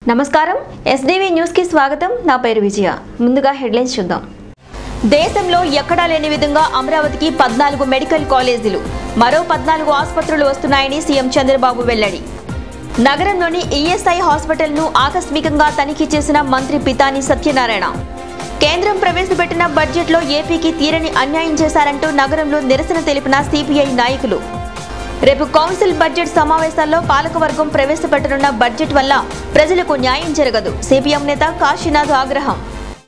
నమస్కారం SDV news కి స్వాగతం నా పేరు విజయ ముందుగా హెడ్లైన్స్ చూద్దాం దేశంలో ఎక్కడా లేని విధంగా అమరావతికి పద్నాలుగు మెడికల్ కాలేజీలు మరో పద్నాలుగు ఆసుపత్రులు వస్తున్నాయని సీఎం చంద్రబాబు వెల్లడి నగరంలోని ఈఎస్ఐ హాస్పిటల్ను ఆకస్మికంగా తనిఖీ చేసిన మంత్రి పితాని సత్యనారాయణ కేంద్రం ప్రవేశపెట్టిన బడ్జెట్లో ఏపీకి తీరని అన్యాయం చేశారంటూ నగరంలో నిరసన తెలిపిన సిపిఐ నాయకులు రేపు కౌన్సిల్ బడ్జెట్ సమావేశాల్లో పాలకవర్గం ప్రవేశపెట్టనున్న బడ్జెట్ వల్ల ప్రజలకు న్యాయం జరగదు సిపిఎం నేత కాశీనాథ్ ఆగ్రహం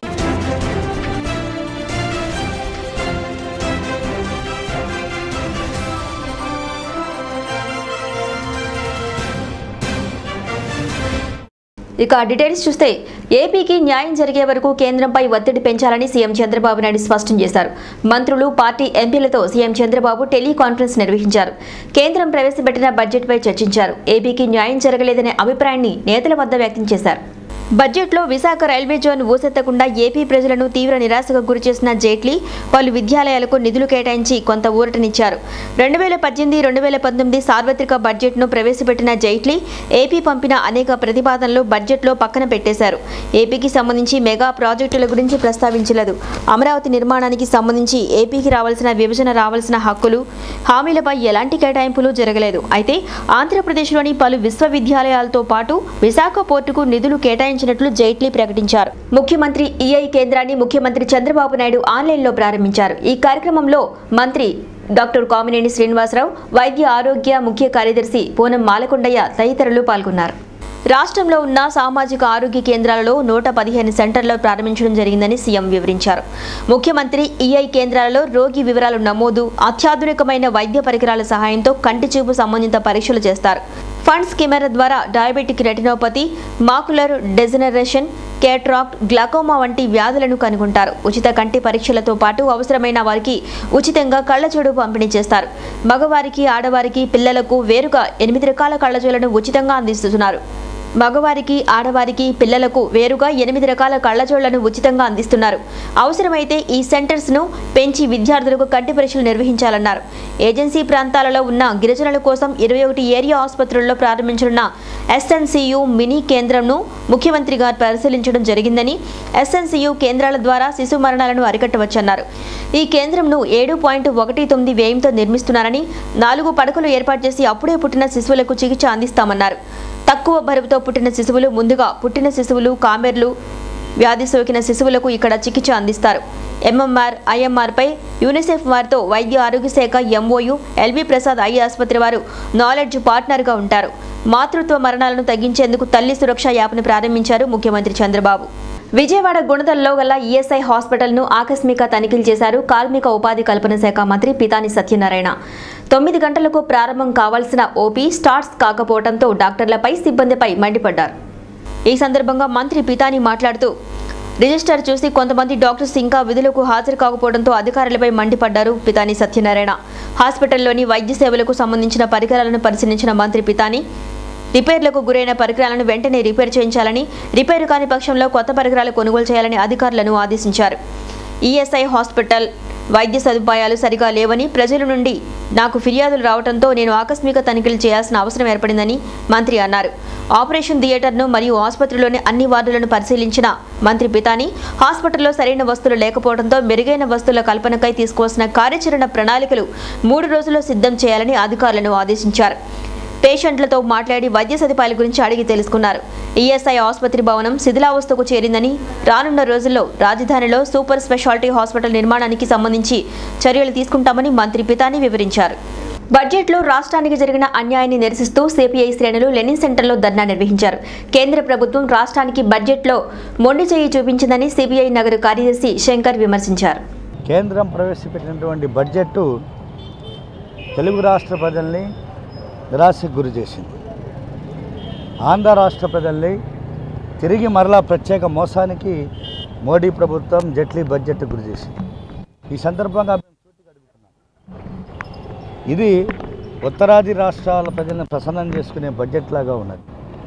ఇక డీటెయిల్స్ చూస్తే ఏపీకి న్యాయం జరిగే వరకు కేంద్రంపై ఒత్తిడి పెంచాలని సీఎం చంద్రబాబు నాయుడు స్పష్టం చేశారు మంత్రులు పార్టీ ఎంపీలతో సీఎం చంద్రబాబు టెలికాన్ఫరెన్స్ నిర్వహించారు కేంద్రం ప్రవేశపెట్టిన బడ్జెట్పై చర్చించారు ఏపీకి న్యాయం జరగలేదనే అభిప్రాయాన్ని నేతల వద్ద వ్యక్తం చేశారు బడ్జెట్లో విశాఖ రైల్వే జోన్ ఊసెత్తకుండా ఏపీ ప్రజలను తీవ్ర నిరాశకు గురిచేసిన జైట్లీ పలు విద్యాలయాలకు నిధులు కేటాయించి కొంత ఊరటనిచ్చారు రెండు వేల పద్దెనిమిది రెండు వేల పంతొమ్మిది సార్వత్రిక బడ్జెట్ను ప్రవేశపెట్టిన జైట్లీ ఏపీ పంపిన అనేక ప్రతిపాదనలు బడ్జెట్లో పక్కన పెట్టేశారు ఏపీకి సంబంధించి మెగా ప్రాజెక్టుల గురించి ప్రస్తావించలేదు అమరావతి నిర్మాణానికి సంబంధించి ఏపీకి రావాల్సిన విభజన రావాల్సిన హక్కులు హామీలపై ఎలాంటి కేటాయింపులు జరగలేదు అయితే ఆంధ్రప్రదేశ్లోని పలు విశ్వవిద్యాలయాలతో పాటు విశాఖ పోర్టుకు నిధులు కేటాయించినట్లు జైట్లీ ప్రకటించారు ముఖ్యమంత్రి ఈఐ కేంద్రాన్ని ముఖ్యమంత్రి చంద్రబాబు నాయుడు ఆన్లైన్లో ప్రారంభించారు ఈ కార్యక్రమంలో మంత్రి డాక్టర్ కామినేని శ్రీనివాసరావు వైద్య ఆరోగ్య ముఖ్య కార్యదర్శి పూనం మాలకొండయ్య తదితరులు పాల్గొన్నారు రాష్ట్రంలో ఉన్న సామాజిక ఆరోగ్య కేంద్రాలలో నూట పదిహేను సెంటర్లు ప్రారంభించడం జరిగిందని సీఎం వివరించారు ముఖ్యమంత్రి ఈఐ కేంద్రాలలో రోగి వివరాలు నమోదు అత్యాధునికమైన వైద్య పరికరాల సహాయంతో కంటి చూపు సంబంధిత పరీక్షలు చేస్తారు ఫండ్స్ కెమెరా ద్వారా diabetic retinopathy macular degeneration cataract glaucoma వంటి వ్యాధులను కనుగొంటారు ఉచిత కంటి పరీక్షలతో పాటు అవసరమైన వారికి ఉచితంగా కళ్ళజోడు పంపిణీ చేస్తారు మగవారికి ఆడవారికి పిల్లలకు వేరుగా ఎనిమిది రకాల కళ్ళజోలను ఉచితంగా అందిస్తున్నారు మగవారికి ఆడవారికి పిల్లలకు వేరుగా ఎనిమిది రకాల కళ్ళజోళ్లను ఉచితంగా అందిస్తున్నారు అవసరమైతే ఈ సెంటర్స్ ను పెంచి విద్యార్థులకు కంటి పరీక్షలు నిర్వహించాలన్నారు ఏజెన్సీ ప్రాంతాలలో ఉన్న గిరిజనుల కోసం ఇరవై ఒకటి ఏరియా ఆసుపత్రుల్లో ప్రారంభించనున్న ఎస్ఎన్సియు మినీ కేంద్రంను ముఖ్యమంత్రి గారు పరిశీలించడం జరిగిందని ఎస్ఎన్సియు కేంద్రాల ద్వారా శిశు మరణాలను అరికట్టవచ్చన్నారు ఈ కేంద్రంను ఏడు పాయింట్ ఒకటి తొమ్మిది వ్యయంతో నిర్మిస్తున్నారని నాలుగు పడకలు ఏర్పాటు చేసి అప్పుడే పుట్టిన శిశువులకు చికిత్స అందిస్తామన్నారు తక్కువ బరువుతో పుట్టిన శిశువులు ముందుగా పుట్టిన శిశువులు కామెర్లు వ్యాధి సోకిన శిశువులకు ఇక్కడ చికిత్స అందిస్తారు ఎంఎంఆర్ ఐఎంఆర్పై యూనిసెఫ్ వారితో వైద్య ఆరోగ్య శాఖ ఎంఓయు ఎల్వి ప్రసాద్ ఐ ఆసుపత్రి వారు నాలెడ్జ్ పార్ట్నర్గా ఉంటారు మాతృత్వ మరణాలను తగ్గించేందుకు తల్లి సురక్ష యాప్ను ప్రారంభించారు ముఖ్యమంత్రి చంద్రబాబు విజయవాడ గుణదల్లో గల ఈఎస్ఐ హాస్పిటల్ను ఆకస్మిక తనిఖీలు చేశారు కార్మిక ఉపాధి కల్పన శాఖ మంత్రి పితాని సత్యనారాయణ తొమ్మిది గంటలకు ప్రారంభం కావాల్సిన ఓపీ స్టార్ట్స్ కాకపోవడంతో డాక్టర్లపై సిబ్బందిపై మండిపడ్డారు ఈ సందర్భంగా మంత్రి పితాని మాట్లాడుతూ రిజిస్టర్ చూసి కొంతమంది డాక్టర్స్ ఇంకా విధులకు హాజరు కాకపోవడంతో అధికారులపై మండిపడ్డారు పితాని సత్యనారాయణ హాస్పిటల్లోని వైద్య సేవలకు సంబంధించిన పరికరాలను పరిశీలించిన మంత్రి పితాని రిపేర్లకు గురైన పరికరాలను వెంటనే రిపేర్ చేయించాలని రిపేరు కాని పక్షంలో కొత్త పరికరాలు కొనుగోలు చేయాలని అధికారులను ఆదేశించారు ఈఎస్ఐ హాస్పిటల్ వైద్య సదుపాయాలు సరిగా లేవని ప్రజల నుండి నాకు ఫిర్యాదులు రావడంతో నేను ఆకస్మిక తనిఖీలు చేయాల్సిన అవసరం ఏర్పడిందని మంత్రి అన్నారు ఆపరేషన్ థియేటర్ను మరియు ఆసుపత్రిలోని అన్ని వార్డులను పరిశీలించిన మంత్రి పితాని హాస్పిటల్లో సరైన వస్తువులు లేకపోవడంతో మెరుగైన వస్తువుల కల్పనకై తీసుకోవాల్సిన కార్యాచరణ ప్రణాళికలు మూడు రోజుల్లో సిద్ధం చేయాలని అధికారులను ఆదేశించారు పేషెంట్లతో మాట్లాడి వైద్య సదుపాయాల గురించి అడిగి తెలుసుకున్నారు ఈఎస్ఐ ఆసుపత్రి భవనం శిథిలావస్థకు చేరిందని రానున్న రోజుల్లో రాజధానిలో సూపర్ స్పెషాలిటీ హాస్పిటల్ నిర్మాణానికి సంబంధించి చర్యలు తీసుకుంటామని మంత్రి పితాని వివరించారు బడ్జెట్లో రాష్ట్రానికి జరిగిన అన్యాయాన్ని నిరసిస్తూ సిపిఐ శ్రేణులు లెనిన్ సెంటర్లో ధర్నా నిర్వహించారు కేంద్ర ప్రభుత్వం రాష్ట్రానికి బడ్జెట్లో మొండి చేయి చూపించిందని సిపిఐ నగర కార్యదర్శి శంకర్ విమర్శించారు కేంద్రం ప్రవేశపెట్టినటువంటి బడ్జెట్ తెలుగు రాష్ట్ర ప్రజల్ని నిరాశకు గురి చేసింది ఆంధ్ర రాష్ట్ర ప్రజల్ని తిరిగి మరలా ప్రత్యేక మోసానికి మోడీ ప్రభుత్వం జట్లీ బడ్జెట్ గురి చేసింది ఈ సందర్భంగా మేము సూటిగా అడుగుతున్నాం ఇది ఉత్తరాది రాష్ట్రాల ప్రజలను ప్రసన్నం చేసుకునే బడ్జెట్ లాగా ఉన్నది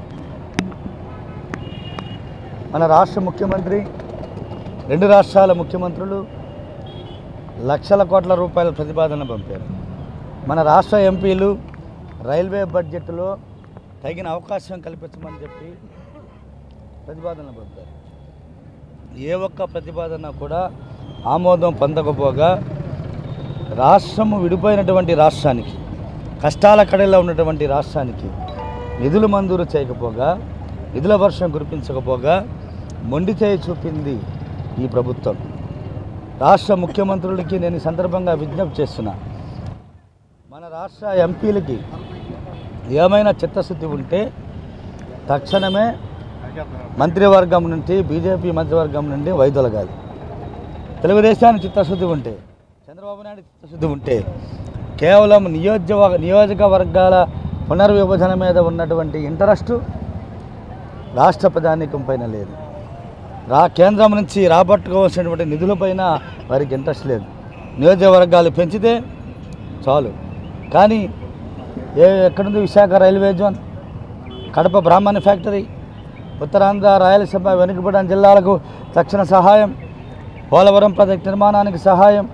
మన రాష్ట్ర ముఖ్యమంత్రి రెండు రాష్ట్రాల ముఖ్యమంత్రులు లక్షల కోట్ల రూపాయల ప్రతిపాదన పంపారు మన రాష్ట్ర ఎంపీలు రైల్వే బడ్జెట్లో తగిన అవకాశం కల్పించమని చెప్పి ప్రతిపాదనలు పంపారు ఏ ఒక్క ప్రతిపాదన కూడా ఆమోదం పొందకపోగా రాష్ట్రము విడిపోయినటువంటి రాష్ట్రానికి కష్టాల కడలో ఉన్నటువంటి రాష్ట్రానికి నిధులు మంజూరు చేయకపోగా నిధుల వర్షం కురిపించకపోగా మొండి చేయి చూపింది ఈ ప్రభుత్వం రాష్ట్ర ముఖ్యమంత్రులకి నేను ఈ సందర్భంగా విజ్ఞప్తి చేస్తున్నా మన రాష్ట్ర ఎంపీలకి ఏమైనా చిత్తశుద్ధి ఉంటే తక్షణమే మంత్రివర్గం నుండి బీజేపీ మంత్రివర్గం నుండి వైదొలగాలి తెలుగుదేశానికి చిత్తశుద్ధి ఉంటే చంద్రబాబు నాయుడు చిత్తశుద్ధి ఉంటే కేవలం నియోజక నియోజకవర్గాల పునర్విభజన మీద ఉన్నటువంటి ఇంట్రెస్టు రాష్ట్ర ప్రజానీకం పైన లేదు రా కేంద్రం నుంచి రాబట్టుకోవాల్సినటువంటి నిధులపైన వారికి ఇంట్రెస్ట్ లేదు నియోజకవర్గాలు పెంచితే చాలు కానీ ఏ ఎక్కడుంది విశాఖ రైల్వే జోన్ కడప బ్రాహ్మణ ఫ్యాక్టరీ ఉత్తరాంధ్ర రాయలసీమ వెనుకబడిన జిల్లాలకు తక్షణ సహాయం పోలవరం ప్రాజెక్టు నిర్మాణానికి సహాయం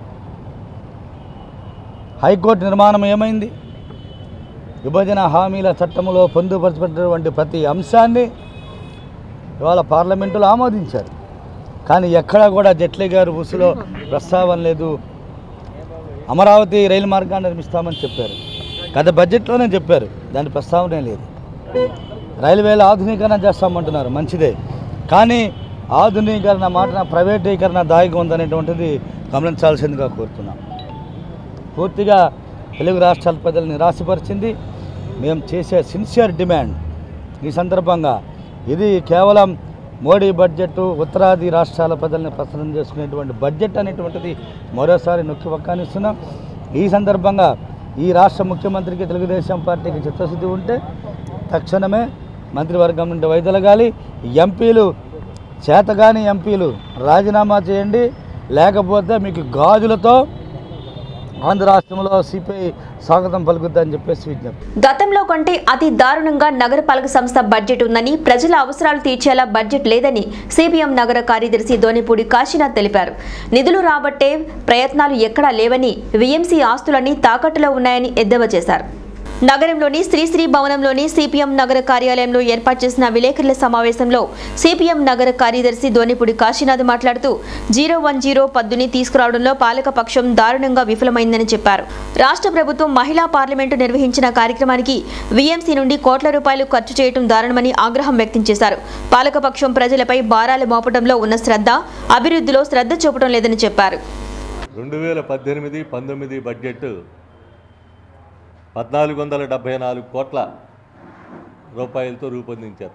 హైకోర్టు నిర్మాణం ఏమైంది విభజన హామీల చట్టంలో పొందుపరచబడినటువంటి ప్రతి అంశాన్ని ఇవాళ పార్లమెంటులో ఆమోదించారు కానీ ఎక్కడా కూడా జైట్లీ గారు ఉసులో ప్రస్తావన లేదు అమరావతి రైలు మార్గాన్ని నిర్మిస్తామని చెప్పారు గత బడ్జెట్లోనే చెప్పారు దాని ప్రస్తావనే లేదు రైల్వేల ఆధునీకరణ చేస్తామంటున్నారు మంచిదే కానీ ఆధునీకరణ మాట ప్రైవేటీకరణ దాయిగా ఉందనేటువంటిది గమనించాల్సిందిగా కోరుతున్నాం పూర్తిగా తెలుగు రాష్ట్రాల ప్రజలు నిరాశపరిచింది మేము చేసే సిన్సియర్ డిమాండ్ ఈ సందర్భంగా ఇది కేవలం మోడీ బడ్జెట్ ఉత్తరాది రాష్ట్రాల ప్రజల్ని ప్రసన్నం చేసుకునేటువంటి బడ్జెట్ అనేటువంటిది మరోసారి నొక్కి వక్కానిస్తున్నాం ఈ సందర్భంగా ఈ రాష్ట్ర ముఖ్యమంత్రికి తెలుగుదేశం పార్టీకి చిత్తశుద్ధి ఉంటే తక్షణమే మంత్రివర్గం నుండి వైదొలగాలి ఎంపీలు చేతగాని ఎంపీలు రాజీనామా చేయండి లేకపోతే మీకు గాజులతో ఆంధ్ర రాష్ట్రంలో సిపిఐ స్వాగతం పలుకుద్దని చెప్పేసి విజ్ఞప్తి గతంలో కంటే అతి దారుణంగా నగరపాలక సంస్థ బడ్జెట్ ఉందని ప్రజల అవసరాలు తీర్చేలా బడ్జెట్ లేదని సిపిఎం నగర కార్యదర్శి దోనిపూడి కాశీనాథ్ తెలిపారు నిధులు రాబట్టే ప్రయత్నాలు ఎక్కడా లేవని విఎంసీ ఆస్తులన్నీ తాకట్టులో ఉన్నాయని ఎద్దేవా చేశారు నగరంలోని శ్రీశ్రీ భవనంలోని సిపిఎం నగర కార్యాలయంలో ఏర్పాటు చేసిన విలేకరుల సమావేశంలో సిపిఎం నగర కార్యదర్శి దోనిపూడి కాశీనాథ్ మాట్లాడుతూ జీరో వన్ జీరో పద్దుని తీసుకురావడంలో పాలకపక్షం దారుణంగా విఫలమైందని చెప్పారు రాష్ట్ర ప్రభుత్వం మహిళా పార్లమెంటు నిర్వహించిన కార్యక్రమానికి విఎంసీ నుండి కోట్ల రూపాయలు ఖర్చు చేయడం దారుణమని ఆగ్రహం వ్యక్తం చేశారు పాలకపక్షం ప్రజలపై భారాలు మోపడంలో ఉన్న శ్రద్ధ అభివృద్ధిలో శ్రద్ధ చూపడం లేదని చెప్పారు రెండు వేల పద్దెనిమిది పంతొమ్మిది బడ్జెట్ పద్నాలుగు వందల డెబ్భై నాలుగు కోట్ల రూపాయలతో రూపొందించారు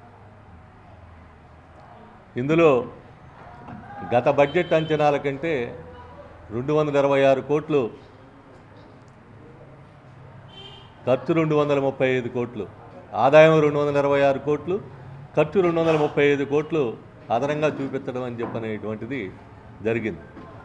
ఇందులో గత బడ్జెట్ అంచనాల కంటే రెండు వందల ఇరవై ఆరు కోట్లు ఖర్చు రెండు వందల ముప్పై ఐదు కోట్లు ఆదాయం రెండు వందల ఇరవై ఆరు కోట్లు ఖర్చు రెండు వందల ముప్పై ఐదు కోట్లు అదనంగా చూపించడం అని చెప్పనేటువంటిది జరిగింది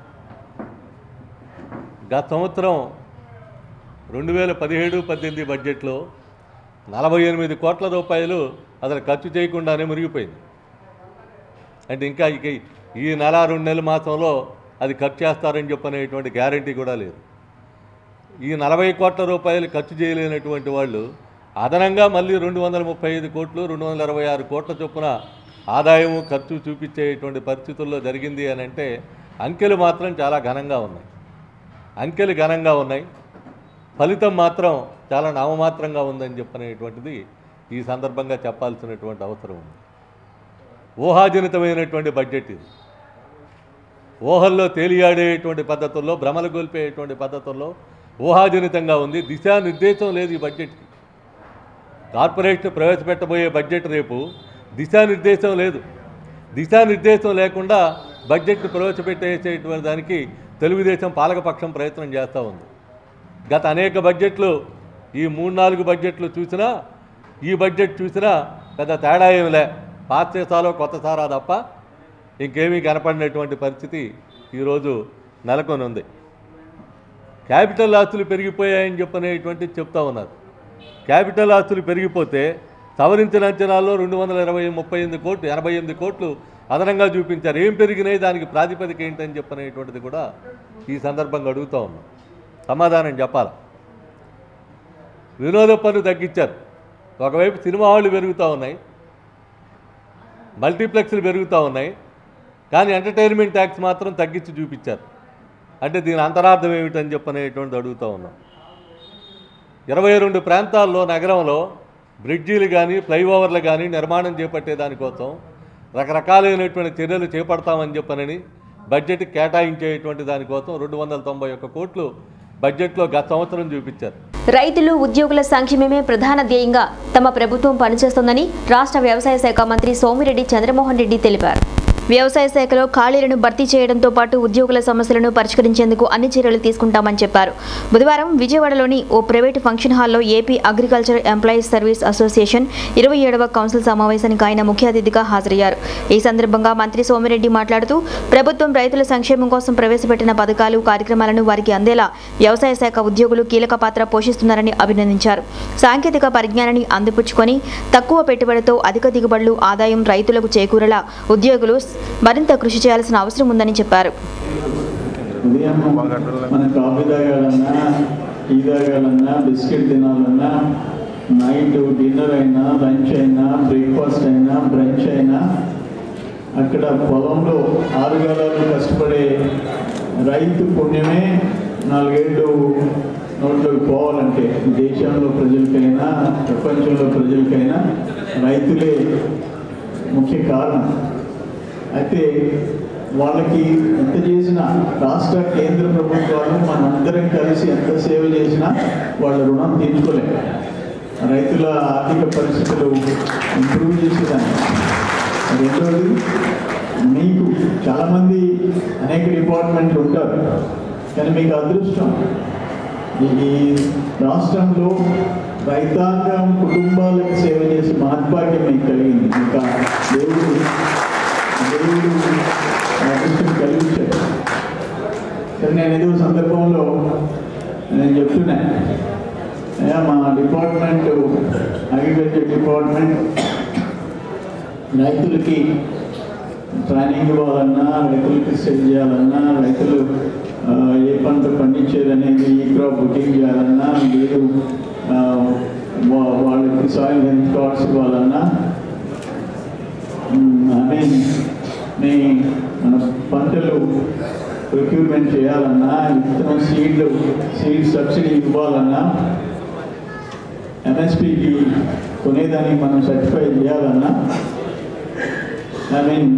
గత సంవత్సరం రెండు వేల పదిహేడు పద్దెనిమిది బడ్జెట్లో నలభై ఎనిమిది కోట్ల రూపాయలు అసలు ఖర్చు చేయకుండానే మురిగిపోయింది అంటే ఇంకా ఇక ఈ నెల రెండు నెలల మాసంలో అది ఖర్చు చేస్తారని చెప్పనేటువంటి గ్యారంటీ కూడా లేదు ఈ నలభై కోట్ల రూపాయలు ఖర్చు చేయలేనటువంటి వాళ్ళు అదనంగా మళ్ళీ రెండు వందల ముప్పై ఐదు కోట్లు రెండు వందల ఇరవై ఆరు కోట్ల చొప్పున ఆదాయము ఖర్చు చూపించేటువంటి పరిస్థితుల్లో జరిగింది అని అంటే అంకెలు మాత్రం చాలా ఘనంగా ఉన్నాయి అంకెలు ఘనంగా ఉన్నాయి ఫలితం మాత్రం చాలా నామమాత్రంగా ఉందని చెప్పనేటువంటిది ఈ సందర్భంగా చెప్పాల్సినటువంటి అవసరం ఉంది ఊహాజనితమైనటువంటి బడ్జెట్ ఇది ఊహల్లో తేలియాడేటువంటి పద్ధతుల్లో భ్రమలు గొల్పేటువంటి పద్ధతుల్లో ఊహాజనితంగా ఉంది దిశానిర్దేశం లేదు ఈ బడ్జెట్కి కార్పొరేషన్ ప్రవేశపెట్టబోయే బడ్జెట్ రేపు దిశానిర్దేశం లేదు దిశానిర్దేశం లేకుండా బడ్జెట్ను ప్రవేశపెట్టేసేటువంటి దానికి తెలుగుదేశం పాలకపక్షం ప్రయత్నం చేస్తూ ఉంది గత అనేక బడ్జెట్లు ఈ మూడు నాలుగు బడ్జెట్లు చూసినా ఈ బడ్జెట్ చూసినా పెద్ద తేడా ఏమి లే పాత సీసాలో కొత్త సారా తప్ప ఇంకేమీ కనపడినటువంటి పరిస్థితి ఈరోజు నెలకొని ఉంది క్యాపిటల్ ఆస్తులు పెరిగిపోయాయని చెప్పనేటువంటి చెప్తా ఉన్నారు క్యాపిటల్ ఆస్తులు పెరిగిపోతే సవరించిన అంచనాల్లో రెండు వందల ఇరవై ముప్పై ఎనిమిది కోట్లు ఎనభై ఎనిమిది కోట్లు అదనంగా చూపించారు ఏం పెరిగినాయి దానికి ప్రాతిపదిక ఏంటని చెప్పనేటువంటిది కూడా ఈ సందర్భంగా అడుగుతూ ఉన్నాం సమాధానం చెప్పాలి వినోద పన్ను తగ్గించారు ఒకవైపు సినిమా హాళ్ళు పెరుగుతూ ఉన్నాయి మల్టీప్లెక్స్లు పెరుగుతూ ఉన్నాయి కానీ ఎంటర్టైన్మెంట్ ట్యాక్స్ మాత్రం తగ్గించి చూపించారు అంటే దీని అంతరార్థం ఏమిటని చెప్పనేటువంటిది అడుగుతూ ఉన్నాం ఇరవై రెండు ప్రాంతాల్లో నగరంలో బ్రిడ్జీలు కానీ ఫ్లైఓవర్లు కానీ నిర్మాణం చేపట్టే దానికోసం రకరకాలైనటువంటి చర్యలు చేపడతామని చెప్పనని బడ్జెట్ కేటాయించేటువంటి దానికోసం రెండు వందల తొంభై ఒక్క కోట్లు బడ్జెట్లో గత సంవత్సరం చూపించారు రైతులు ఉద్యోగుల సంక్షేమమే ప్రధాన ధ్యేయంగా తమ ప్రభుత్వం పనిచేస్తోందని రాష్ట్ర వ్యవసాయ శాఖ మంత్రి సోమిరెడ్డి చంద్రమోహన్ రెడ్డి తెలిపారు వ్యవసాయ శాఖలో ఖాళీలను భర్తీ చేయడంతో పాటు ఉద్యోగుల సమస్యలను పరిష్కరించేందుకు అన్ని చర్యలు తీసుకుంటామని చెప్పారు బుధవారం విజయవాడలోని ఓ ప్రైవేటు ఫంక్షన్ హాల్లో AP agriculture employees service association ఇరవై ఏడవ కౌన్సిల్ సమావేశానికి ఆయన ముఖ్య అతిథిగా హాజరయ్యారు ఈ సందర్భంగా మంత్రి సోమిరెడ్డి మాట్లాడుతూ ప్రభుత్వం రైతుల సంక్షేమం కోసం ప్రవేశపెట్టిన పథకాలు కార్యక్రమాలను వారికి అందేలా వ్యవసాయ శాఖ ఉద్యోగులు కీలక పాత్ర పోషిస్తున్నారని అభినందించారు సాంకేతిక పరిజ్ఞానాన్ని అందిపుచ్చుకొని తక్కువ పెట్టుబడితో అధిక దిగుబడులు ఆదాయం రైతులకు చేకూరేలా ఉద్యోగులు మరింత కృషి చేయాల్సిన అవసరం ఉందని చెప్పారు ఉదయం మన కాఫీ తాగాలన్నా టీ తాగాలన్నా బిస్కెట్ తినాలన్నా నైట్ డిన్నర్ అయినా లంచ్ అయినా బ్రేక్ఫాస్ట్ అయినా బ్రంచ్ అయినా అక్కడ పొలంలో ఆరుగాలాలు కష్టపడే రైతు పుణ్యమే నాలుగేళ్ళు నోట్లోకి పోవాలంటే దేశంలో ప్రజలకైనా ప్రపంచంలో ప్రజలకైనా రైతులే ముఖ్య కారణం అయితే వాళ్ళకి ఎంత చేసినా రాష్ట్ర కేంద్ర ప్రభుత్వాలు మనందరం కలిసి ఎంత సేవ చేసినా వాళ్ళ రుణం తీర్చుకోలేము రైతుల ఆర్థిక పరిస్థితులు ఇంప్రూవ్ చేసేదాన్ని రెండవది మీకు చాలామంది అనేక డిపార్ట్మెంట్లు ఉంటారు కానీ మీకు అదృష్టం ఈ ఈ రాష్ట్రంలో రైతాంగం కుటుంబాలకు సేవ చేసే మహత్భాగ్యం మీకు కలిగింది ఇంకా దేవుడు దేవుడు అదృష్టం కలిగించాడు సరే నేను ఏదో సందర్భంలో నేను చెప్తున్నా అయ్యా మా డిపార్ట్మెంట్ అగ్రికల్చర్ డిపార్ట్మెంట్ రైతులకి ట్రైనింగ్ ఇవ్వాలన్నా రైతులకి సెట్ చేయాలన్నా రైతులు ఆ, ఏ పంట పండించేది అనేది ఈ క్రాప్ బుకింగ్ చేయాలన్నా లేదు ఆ, వా- వాళ్ళకి సాయిల్ హెల్త్ కార్డ్స్ ఇవ్వాలన్నా ఐ మీన్ మీ మన పంటలు ప్రొక్యూర్మెంట్ చేయాలన్నా విత్తనం సీడ్లు సీడ్ సబ్సిడీ ఇవ్వాలన్నా ఎంఎస్పికి కొనేదానికి మనం సర్టిఫై చేయాలన్నా ఐ మీన్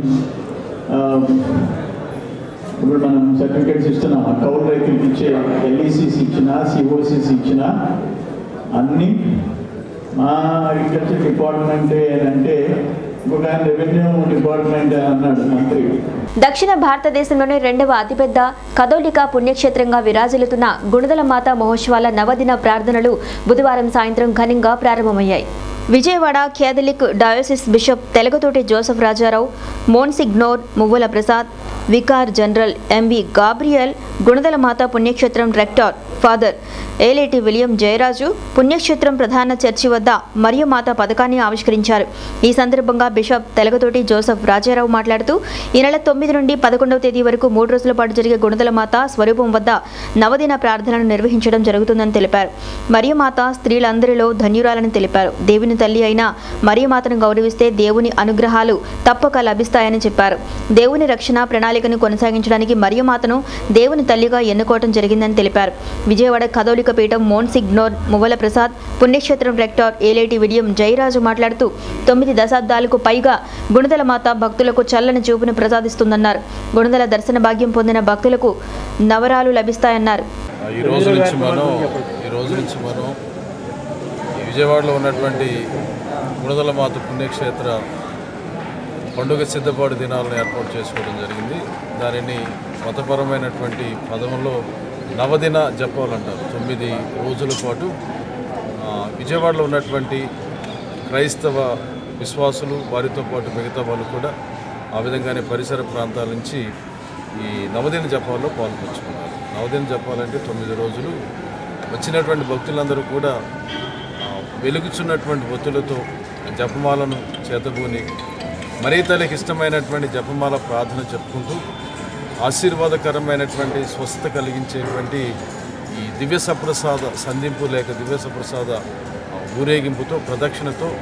ఇప్పుడు మనం సర్టిఫికేట్స్ ఇస్తున్నాం ఆ కౌలు రైతులకి ఇచ్చే ఎల్ఈసీస్ ఇచ్చినా సిఓసిస్ ఇచ్చినా అన్నీ మా అగ్రికల్చర్ డిపార్ట్మెంటే అని అంటే ఇంకొక ఆయన రెవెన్యూ డిపార్ట్మెంట్ అని అన్నాడు మంత్రి దక్షిణ భారతదేశంలోనే రెండవ అతిపెద్ద కథోలిక పుణ్యక్షేత్రంగా విరాజిల్లుతున్న గుణదల మాత మహోత్సవాల నవదిన ప్రార్థనలు బుధవారం సాయంత్రం ఘనంగా ప్రారంభమయ్యాయి విజయవాడ Catholic diocese bishop Telagathoti Joseph Rajarao monsignor Muvvala Prasad vicar general MV Gabriel Gunadala Mata పుణ్యక్షేత్రం rector father Eleti William Jayaraju పుణ్యక్షేత్రం ప్రధాన చర్చి వద్ద మరియు మాత పథకాన్ని ఆవిష్కరించారు ఈ సందర్భంగా బిషప్ తెలగతోటి జోసెఫ్ రాజారావు మాట్లాడుతూ ఈ నెల తొమ్మిది నుండి పదకొండవ తేదీ వరకు మూడు రోజుల పాటు జరిగే గుణదల మాత స్వరూపం వద్ద నవదిన ప్రార్థనలు నిర్వహించడం జరుగుతుందని తెలిపారు మరియమాత స్త్రీలందరిలో ధన్యురాలని తెలిపారు దేవుని తల్లి అయిన మరియమాతను గౌరవిస్తే దేవుని అనుగ్రహాలు తప్పక లభిస్తాయని చెప్పారు దేవుని రక్షణ ప్రణాళికను కొనసాగించడానికి మరియమాతను దేవుని తల్లిగా ఎన్నుకోవడం జరిగిందని తెలిపారు విజయవాడ కథోలిక పీఠం మోన్సిగ్నోర్ మువ్వల ప్రసాద్ పుణ్యక్షేత్రం రెక్టార్ ఏలేటి విడియం జయరాజు మాట్లాడుతూ తొమ్మిది దశాబ్దాలకు పైగా గుణదల మాత భక్తులకు చల్లని చూపును ప్రసాదిస్తుందన్నారు గుణదల దర్శన భాగ్యం పొందిన భక్తులకు నవరాలు లభిస్తాయన్నారు ఈ రోజు నుంచి మనం ఈ రోజు నుంచి మనం ఈ విజయవాడలో ఉన్నటువంటి గుణదల మాత పుణ్యక్షేత్ర పండుగ సిద్ధపాటు దినాలను ఏర్పాటు చేసుకోవడం జరిగింది దానిని మతపరమైనటువంటి పదంలో నవదిన జపాలు అంటారు తొమ్మిది రోజుల పాటు ఆ, విజయవాడలో ఉన్నటువంటి క్రైస్తవ విశ్వాసులు వారితో పాటు మిగతా వాళ్ళు కూడా ఆ విధంగానే పరిసర ప్రాంతాల నుంచి ఈ నవదిన జపాల్లో పాల్పంచుకున్నారు నవదిన జపాలంటే తొమ్మిది రోజులు వచ్చినటువంటి భక్తులందరూ కూడా ఆ, వెలుగుచున్నటువంటి ఒత్తులతో జపమాలను చేతబూని మరీ తల్లికి ఇష్టమైనటువంటి జపమాల ప్రార్థన చెప్పుకుంటూ ఆశీర్వాదకరమైనటువంటి స్వస్థత కలిగించేటువంటి ఈ దివ్య సప్రసాద సంధింపు లేక దివ్య సప్రసాద ఆ, ఊరేగింపుతో ప్రదక్షిణతో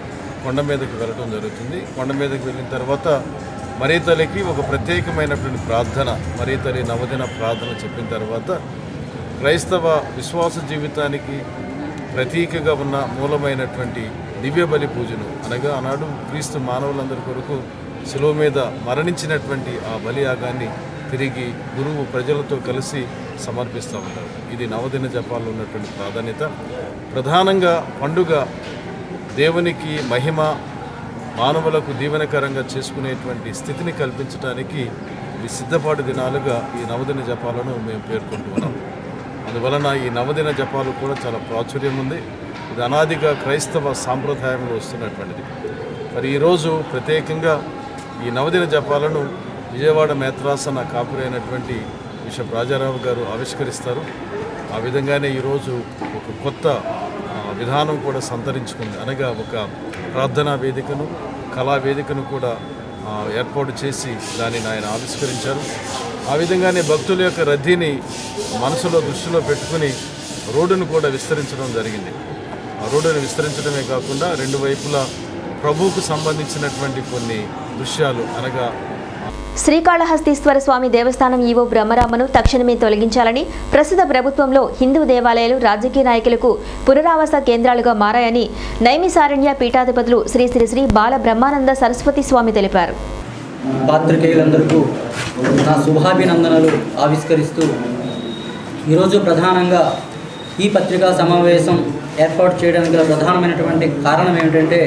కొండ మీదకి వెళ్ళడం జరుగుతుంది కొండ మీదకి వెళ్ళిన తర్వాత మరీతల్లికి ఒక ప్రత్యేకమైనటువంటి ప్రార్థన మరీతల్లి నవదిన ప్రార్థన చెప్పిన తర్వాత క్రైస్తవ విశ్వాస జీవితానికి ప్రతీకగా ఉన్న మూలమైనటువంటి దివ్య బలి పూజను అనగా ఆనాడు క్రీస్తు మానవులందరి కొరకు శిలువ మీద మరణించినటువంటి ఆ బలియాగాన్ని తిరిగి గురువు ప్రజలతో కలిసి సమర్పిస్తూ ఉంటారు ఇది నవదిన జపాల్లో ఉన్నటువంటి ప్రాధాన్యత ప్రధానంగా పండుగ దేవునికి మహిమ మానవులకు దీవెనకరంగా చేసుకునేటువంటి స్థితిని కల్పించడానికి ఇవి సిద్ధపాటు దినాలుగా ఈ నవదిన జపాలను మేము పేర్కొంటూ ఉన్నాం అందువలన ఈ నవదిన జపాలు కూడా చాలా ప్రాచుర్యం ఉంది ఇది అనాదిగా క్రైస్తవ సాంప్రదాయంలో వస్తున్నటువంటిది మరి ఈరోజు ప్రత్యేకంగా ఈ నవదిన జపాలను విజయవాడ మేత్రాసన కాపురైనటువంటి బిషప్ రాజారావు గారు ఆవిష్కరిస్తారు ఆ విధంగానే ఈరోజు ఒక కొత్త ఆ, విధానం కూడా సంతరించుకుంది అనగా ఒక ప్రార్థనా వేదికను కళా వేదికను కూడా ఆ, ఏర్పాటు చేసి దానిని ఆయన ఆవిష్కరించారు ఆ విధంగానే భక్తుల యొక్క రద్దీని మనసులో దృష్టిలో పెట్టుకుని రోడ్డును కూడా విస్తరించడం జరిగింది ఆ రోడ్డును విస్తరించడమే కాకుండా రెండు వైపులా ప్రభువుకు సంబంధించినటువంటి కొన్ని దృశ్యాలు అనగా శ్రీకాళహస్తీశ్వర స్వామి దేవస్థానం ఈవో బ్రహ్మరామను తక్షణమే తొలగించాలని ప్రస్తుత ప్రభుత్వంలో హిందూ దేవాలయాలు రాజకీయ నాయకులకు పునరావాస కేంద్రాలుగా మారాయని నైమిసారణ్య పీఠాధిపతులు శ్రీ శ్రీ శ్రీ బాల బ్రహ్మానంద సరస్వతి స్వామి తెలిపారు పాత్రికేయులందరికీ నా శుభాభినందనలు ఆవిష్కరిస్తూ ఈరోజు ప్రధానంగా ఈ పత్రికా సమావేశం ఏర్పాటు చేయడానికి గల ప్రధానమైనటువంటి కారణం ఏమిటంటే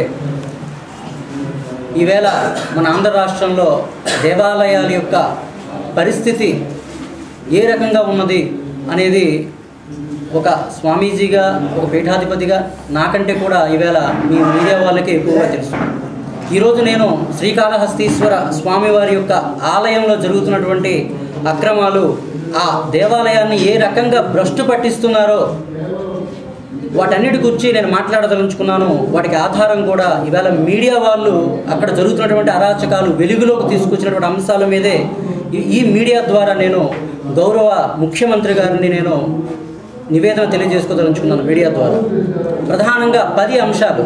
ఈవేళ మన ఆంధ్ర రాష్ట్రంలో దేవాలయాల యొక్క పరిస్థితి ఏ రకంగా ఉన్నది అనేది ఒక స్వామీజీగా ఒక పీఠాధిపతిగా నాకంటే కూడా ఈవేళ మీ మీడియా వాళ్ళకే ఎక్కువగా తెలుసు ఈరోజు నేను శ్రీకాళహస్తీశ్వర స్వామివారి యొక్క ఆలయంలో జరుగుతున్నటువంటి అక్రమాలు ఆ దేవాలయాన్ని ఏ రకంగా భ్రష్టు పట్టిస్తున్నారో వాటన్నిటి గురించి నేను మాట్లాడదలుచుకున్నాను వాటికి ఆధారం కూడా ఈవేళ మీడియా వాళ్ళు అక్కడ జరుగుతున్నటువంటి అరాచకాలు వెలుగులోకి తీసుకొచ్చినటువంటి అంశాల మీదే ఈ- ఈ మీడియా ద్వారా నేను గౌరవ ముఖ్యమంత్రి గారిని నేను నివేదన తెలియజేసుకోదలుచుకున్నాను మీడియా ద్వారా ప్రధానంగా పది అంశాలు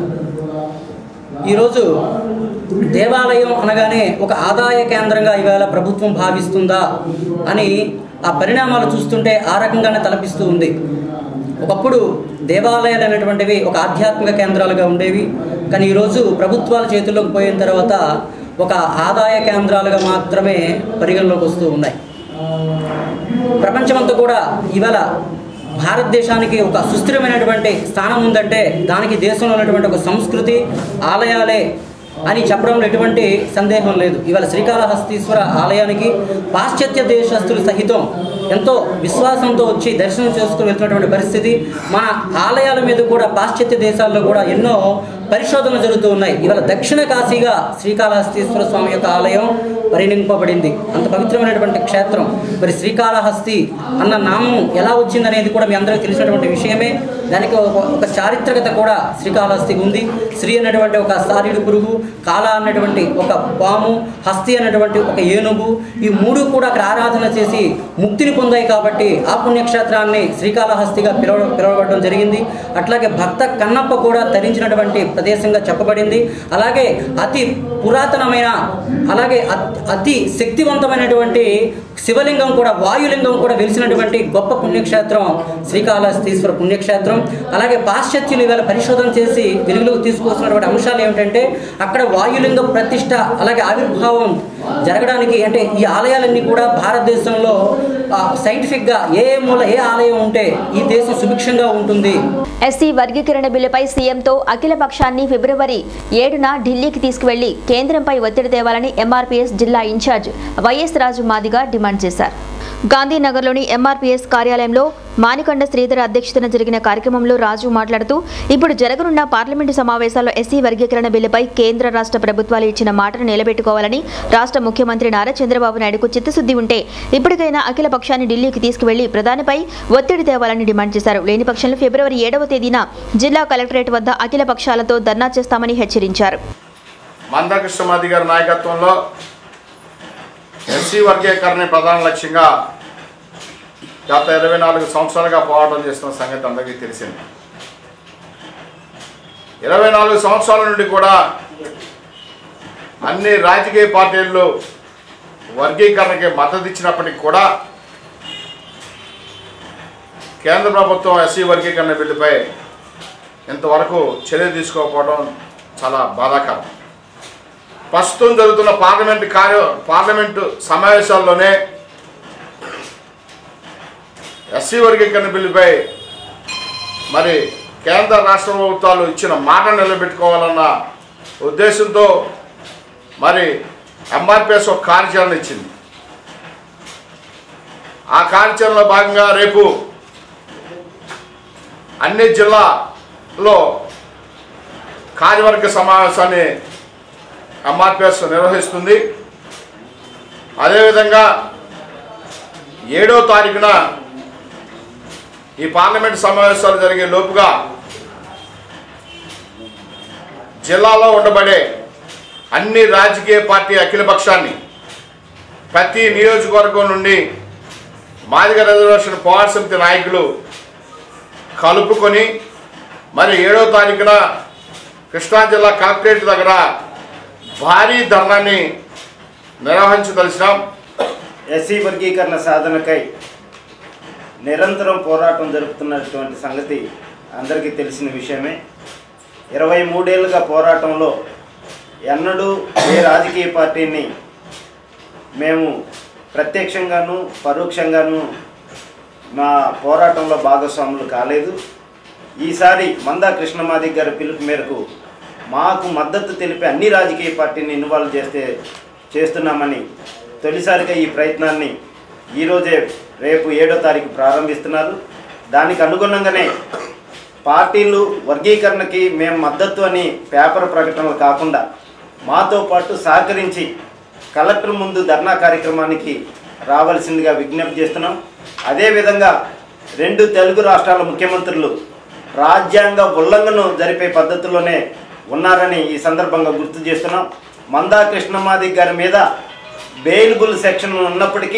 ఈరోజు దేవాలయం అనగానే ఒక ఆదాయ కేంద్రంగా ఇవాళ ప్రభుత్వం భావిస్తుందా అని ఆ పరిణామాలు చూస్తుంటే ఆ రకంగానే తలపిస్తూ ఉంది ఒకప్పుడు దేవాలయాలు అనేటువంటివి ఒక ఆధ్యాత్మిక కేంద్రాలుగా ఉండేవి కానీ ఈరోజు ప్రభుత్వాల చేతుల్లోకి పోయిన తర్వాత ఒక ఆదాయ కేంద్రాలుగా మాత్రమే పరిగణలోకి వస్తూ ఉన్నాయి ప్రపంచమంతా కూడా ఇవాళ భారతదేశానికి ఒక సుస్థిరమైనటువంటి స్థానం ఉందంటే దానికి దేశంలో ఉన్నటువంటి ఒక సంస్కృతి ఆలయాలే అని చెప్పడంలో ఎటువంటి సందేహం లేదు ఇవాళ శ్రీకాళహస్తీశ్వర ఆలయానికి పాశ్చాత్య దేశస్తులు సహితం ఎంతో విశ్వాసంతో వచ్చి దర్శనం చేసుకుని వెళ్తున్నటువంటి పరిస్థితి మన ఆలయాల మీద కూడా పాశ్చాత్య దేశాల్లో కూడా ఎన్నో పరిశోధనలు జరుగుతూ ఉన్నాయి ఇవాళ దక్షిణ కాశీగా శ్రీకాళహస్తీశ్వర స్వామి యొక్క ఆలయం పరిణింపబడింది అంత పవిత్రమైనటువంటి క్షేత్రం మరి శ్రీకాళహస్తి అన్న నామం ఎలా వచ్చిందనేది కూడా మీ అందరికీ తెలిసినటువంటి విషయమే దానికి ఒక ఒక చారిత్రకత కూడా శ్రీకాళహస్తికి ఉంది శ్రీ అన్నటువంటి ఒక సారిడు పురుగు కాల అన్నటువంటి ఒక పాము హస్తి అన్నటువంటి ఒక ఏనుగు ఈ మూడు కూడా అక్కడ ఆరాధన చేసి ముక్తిని పొందాయి కాబట్టి ఆ పుణ్యక్షేత్రాన్ని శ్రీకాళహస్తిగా పిలవ పిలువబడడం జరిగింది అట్లాగే భక్త కన్నప్ప కూడా తరించినటువంటి ప్రదేశంగా చెప్పబడింది అలాగే అతి పురాతనమైన అలాగే అత్- అతి శక్తివంతమైనటువంటి శివలింగం కూడా వాయులింగం కూడా వెలిసినటువంటి గొప్ప పుణ్యక్షేత్రం శ్రీకాళహస్తీశ్వర పుణ్యక్షేత్రం అలాగే పాశ్చాత్యులు ఇవాళ పరిశోధన చేసి వెలుగులోకి తీసుకొస్తున్నటువంటి అంశాలు ఏమిటంటే అక్కడ వాయులింగ ప్రతిష్ట అలాగే ఆవిర్భావం జరగడానికి అంటే ఈ ఆలయాలన్నీ కూడా భారతదేశంలో ఆ, సైంటిఫిక్గా ఏ మూల ఏ ఆలయం ఉంటే ఈ దేశం సుభిక్షంగా ఉంటుంది ఎస్సీ వర్గీకరణ బిల్లుపై సీఎంతో అఖిల పక్షాన్ని ఫిబ్రవరి ఏడున ఢిల్లీకి తీసుకువెళ్లి కేంద్రంపై ఒత్తిడి తేవాలని ఎంఆర్పీఎస్ జిల్లా incharge YS Raju Madiga demand చేశారు గాంధీనగర్లోని ఎంఆర్పీఎస్ కార్యాలయంలో మానికొండ శ్రీధర్ అధ్యక్షతన జరిగిన కార్యక్రమంలో రాజు మాట్లాడుతూ ఇప్పుడు జరగనున్న పార్లమెంటు సమావేశాల్లో ఎస్సీ వర్గీకరణ బిల్లుపై కేంద్ర రాష్ట్ర ప్రభుత్వాలు ఇచ్చిన మాటను నిలబెట్టుకోవాలని రాష్ట్ర ముఖ్యమంత్రి నారా చంద్రబాబు నాయుడుకు చిత్తశుద్ధి ఉంటే ఇప్పటికైనా అఖిల పక్షాన్ని ఢిల్లీకి తీసుకువెళ్లి ప్రధానిపై ఒత్తిడి తేవాలని డిమాండ్ చేశారు లేని పక్షంలో ఫిబ్రవరి ఏడవ తేదీన జిల్లా కలెక్టరేట్ వద్ద అఖిల పక్షాలతో ధర్నా చేస్తామని హెచ్చరించారు మందకృష్ణమాది గారి నాయకత్వంలో ఎస్సీ వర్గీకరణ ప్రధాన లక్ష్యంగా గత ఇరవై నాలుగు సంవత్సరాలుగా పోరాటం చేస్తున్న సంగతి అందరికీ తెలిసింది ఇరవై నాలుగు సంవత్సరాల నుండి కూడా అన్ని రాజకీయ పార్టీల్లో వర్గీకరణకి మద్దతు ఇచ్చినప్పటికీ కూడా కేంద్ర ప్రభుత్వం ఎస్సీ వర్గీకరణ బిల్లుపై ఇంతవరకు చర్య తీసుకోకపోవడం చాలా బాధాకరం ప్రస్తుతం జరుగుతున్న పార్లమెంట్ కార్య పార్లమెంటు సమావేశాల్లోనే ఎస్సీ వర్గీకరణ బిల్లుపై మరి కేంద్ర రాష్ట్ర ప్రభుత్వాలు ఇచ్చిన మాట నిలబెట్టుకోవాలన్న ఉద్దేశంతో మరి ఎంఆర్పిఎస్ ఒక కార్యాచరణ ఇచ్చింది ఆ కార్యాచరణలో భాగంగా రేపు అన్ని జిల్లాలో కార్యవర్గ సమావేశాన్ని ఎంఆర్పిఎస్ నిర్వహిస్తుంది అదేవిధంగా ఏడో తారీఖున ఈ పార్లమెంట్ సమావేశాలు జరిగే లోపుగా జిల్లాలో ఉండబడే అన్ని రాజకీయ పార్టీ అఖిలపక్షాన్ని ప్రతి నియోజకవర్గం నుండి మాదిగ రిజర్వేషన్ పోరాట సమితి నాయకులు కలుపుకొని మరి ఏడో తారీఖున కృష్ణా జిల్లా కలెక్టరేట్ దగ్గర భారీ ధర్నాన్ని నిర్వహించదలిసినాం ఎస్సీ వర్గీకరణ సాధనకై నిరంతరం పోరాటం జరుపుతున్నటువంటి సంగతి అందరికీ తెలిసిన విషయమే ఇరవై మూడేళ్లుగా పోరాటంలో ఎన్నడూ ఏ రాజకీయ పార్టీని మేము ప్రత్యక్షంగాను పరోక్షంగాను మా పోరాటంలో భాగస్వాములు కాలేదు ఈసారి మందా కృష్ణమాది గారి పిలుపు మేరకు మాకు మద్దతు తెలిపే అన్ని రాజకీయ పార్టీని ఇన్వాల్వ్ చేస్తే చేస్తున్నామని తొలిసారిగా ఈ ప్రయత్నాన్ని ఈరోజే రేపు ఏడో తారీఖు ప్రారంభిస్తున్నారు దానికి అనుగుణంగానే పార్టీలు వర్గీకరణకి మేము మద్దతు అని పేపర్ ప్రకటనలు కాకుండా మాతో పాటు సహకరించి కలెక్టర్ ముందు ధర్నా కార్యక్రమానికి రావాల్సిందిగా విజ్ఞప్తి చేస్తున్నాం అదేవిధంగా రెండు తెలుగు రాష్ట్రాల ముఖ్యమంత్రులు రాజ్యాంగ ఉల్లంఘన జరిపే పద్ధతిలోనే ఉన్నారని ఈ సందర్భంగా గుర్తు చేస్తున్నాం మందా కృష్ణమాది గారి మీద బెయిలబుల్ సెక్షన్ ఉన్నప్పటికీ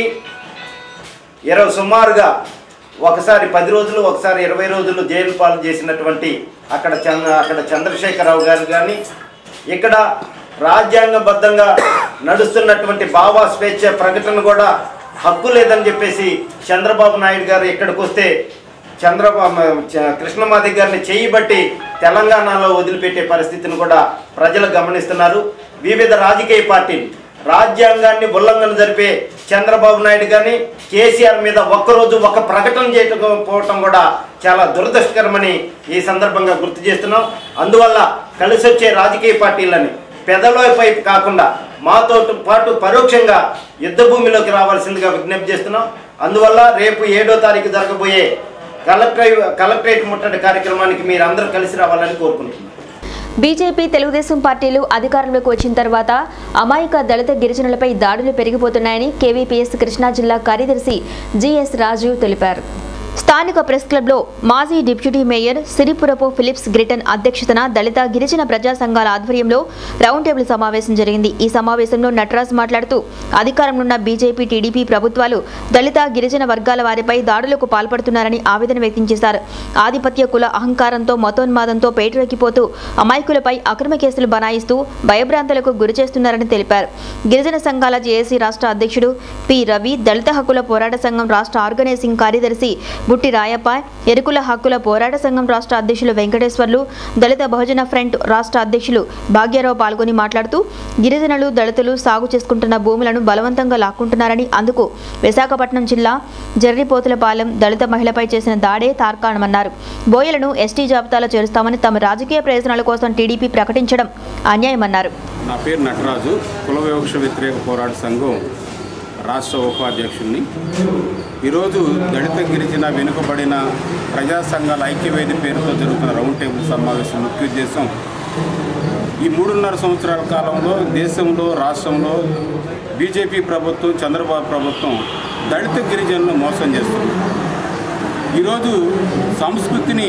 ఇరవై సుమారుగా ఒకసారి పది రోజులు ఒకసారి ఇరవై రోజులు జైలు పాలు చేసినటువంటి అక్కడ చంద్ర అక్కడ చంద్రశేఖరరావు గారు కానీ ఇక్కడ రాజ్యాంగబద్ధంగా నడుస్తున్నటువంటి భావ స్వేచ్ఛ ప్రకటన కూడా హక్కు లేదని చెప్పేసి చంద్రబాబు నాయుడు గారు ఇక్కడికి వస్తే చంద్రబాబు చ- కృష్ణమాది గారిని చేయబట్టి తెలంగాణలో వదిలిపెట్టే పరిస్థితిని కూడా ప్రజలు గమనిస్తున్నారు వివిధ రాజకీయ పార్టీలు రాజ్యాంగాన్ని ఉల్లంఘన జరిపే చంద్రబాబు నాయుడు కానీ కేసీఆర్ మీద ఒక్కరోజు ఒక ప్రకటన చేయకపోవటం కూడా చాలా దురదృష్టకరమని ఈ సందర్భంగా గుర్తు చేస్తున్నాం అందువల్ల కలిసి వచ్చే రాజకీయ పార్టీలని పెదలోపై కాకుండా మాతో పాటు పరోక్షంగా యుద్ధ భూమిలోకి రావాల్సిందిగా విజ్ఞప్తి చేస్తున్నాం అందువల్ల రేపు ఏడో తారీఖు జరగబోయే కలెక్టరేట్ కలెక్టరేట్ ముట్టడి కార్యక్రమానికి మీరు అందరూ కలిసి రావాలని కోరుకుంటున్నాం బీజేపీ తెలుగుదేశం పార్టీలు అధికారంలోకి వచ్చిన తర్వాత అమాయక దళిత గిరిజనులపై దాడులు పెరిగిపోతున్నాయని కేవీపీఎస్ కృష్ణా జిల్లా కార్యదర్శి జిఎస్ రాజు తెలిపారు స్థానిక ప్రెస్ క్లబ్లో మాజీ deputy mayor Siripurapu Philips Gritton అధ్యక్షతన దళిత గిరిజన ప్రజా సంఘాల ఆధ్వర్యంలో రౌండ్ టేబుల్ సమావేశం జరిగింది ఈ సమావేశంలో నటరాజ్ మాట్లాడుతూ అధికారంలో ఉన్న బీజేపీ టీడీపీ ప్రభుత్వాలు దళిత గిరిజన వర్గాల వారిపై దాడులకు పాల్పడుతున్నారని ఆవేదన వ్యక్తం చేశారు ఆధిపత్య కుల అహంకారంతో మతోన్మాదంతో పేటరెక్కిపోతూ అమాయకులపై అక్రమ కేసులు బనాయిస్తూ భయభ్రాంతులకు గురి చేస్తున్నారని తెలిపారు గిరిజన సంఘాల జేఏసీ రాష్ట్ర అధ్యక్షుడు పి రవి దళిత హక్కుల పోరాట సంఘం రాష్ట్ర ఆర్గనైజింగ్ కార్యదర్శి బుట్టి రాయప్ప ఎరుకుల హక్కుల పోరాట సంఘం రాష్ట్ర అధ్యక్షులు వెంకటేశ్వర్లు దళిత బహుజన ఫ్రంట్ రాష్ట్ర అధ్యక్షులు భాగ్యారావు పాల్గొని మాట్లాడుతూ గిరిజనులు దళితులు సాగు చేసుకుంటున్న భూములను బలవంతంగా లాక్కుంటున్నారని అందుకు విశాఖపట్నం జిల్లా జర్రిపోతులపాలెం దళిత మహిళపై చేసిన దాడే తార్కాణమన్నారు బోయలను ఎస్టీ జాబితాలో చేరుస్తామని తమ రాజకీయ ప్రయోజనాల కోసం టీడీపీ ప్రకటించడం అన్యాయమన్నారు నా పేరు నటరాజు కుల వివక్ష వ్యతిరేక పోరాట సంఘం రాష్ట్ర ఉపాధ్యక్షుడిని ఈరోజు దళిత గిరిజన వెనుకబడిన ప్రజా సంఘాల ఐక్యవేది పేరుతో జరుగుతున్న రౌండ్ టేబుల్ సమావేశం ముఖ్య ఉద్దేశం ఈ మూడున్నర సంవత్సరాల కాలంలో దేశంలో రాష్ట్రంలో బీజేపీ ప్రభుత్వం చంద్రబాబు ప్రభుత్వం దళిత గిరిజనులను మోసం చేస్తుంది ఈరోజు సంస్కృతిని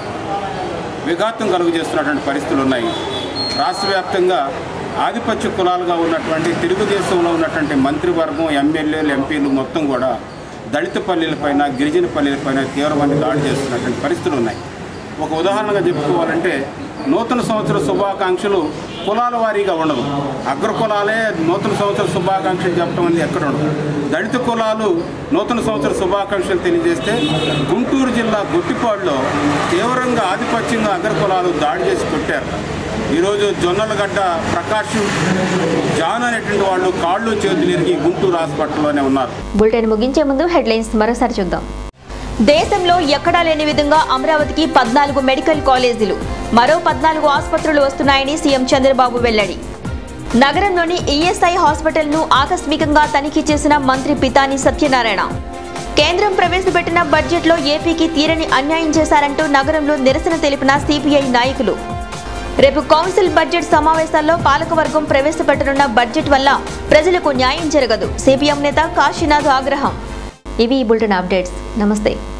విఘాతం కలుగజేస్తున్నటువంటి పరిస్థితులు ఉన్నాయి రాష్ట్ర వ్యాప్తంగా ఆధిపత్య కులాలుగా ఉన్నటువంటి తెలుగుదేశంలో ఉన్నటువంటి మంత్రివర్గం ఎమ్మెల్యేలు ఎంపీలు మొత్తం కూడా దళిత పల్లెలపైన గిరిజన పల్లెలపైన తీవ్రమైన దాడి చేస్తున్నటువంటి పరిస్థితులు ఉన్నాయి ఒక ఉదాహరణగా చెప్పుకోవాలంటే నూతన సంవత్సర శుభాకాంక్షలు కులాల వారీగా ఉండదు అగ్ర కులాలే నూతన సంవత్సర శుభాకాంక్షలు చెప్పడం అనేది ఎక్కడ ఉండదు దళిత కులాలు నూతన సంవత్సర శుభాకాంక్షలు తెలియజేస్తే గుంటూరు జిల్లా గొట్టిపాడులో తీవ్రంగా ఆధిపత్యంగా అగ్ర కులాలు దాడి చేసి కొట్టారు ఈరోజు జొన్నలగడ్డ ప్రకాష్ జాన్ అనేటువంటి వాళ్ళు కాళ్ళు చేతులు ఇరిగి గుంటూరు హాస్పిటల్లోనే ఉన్నారు బులెటిన్ ముగించే ముందు హెడ్లైన్స్ మరోసారి చూద్దాం దేశంలో ఎక్కడా లేని విధంగా అమరావతికి పద్నాలుగు మెడికల్ కాలేజీలు మరో పద్నాలుగు ఆసుపత్రులు వస్తున్నాయని సీఎం చంద్రబాబు వెల్లడి నగరంలోని ఈఎస్ఐ హాస్పిటల్ను ఆకస్మికంగా తనిఖీ చేసిన మంత్రి పితాని సత్యనారాయణ కేంద్రం ప్రవేశపెట్టిన బడ్జెట్లో ఏపీకి తీరని అన్యాయం చేశారంటూ నగరంలో నిరసన తెలిపిన సిపిఐ నాయకులు రేపు కౌన్సిల్ బడ్జెట్ సమావేశాల్లో పాలకవర్గం ప్రవేశపెట్టనున్న బడ్జెట్ వల్ల ప్రజలకు న్యాయం జరగదు సిపిఎం నేత కాశీనాథ్ ఆగ్రహం ఇవి ఈ బులెటిన్ అప్డేట్స్ నమస్తే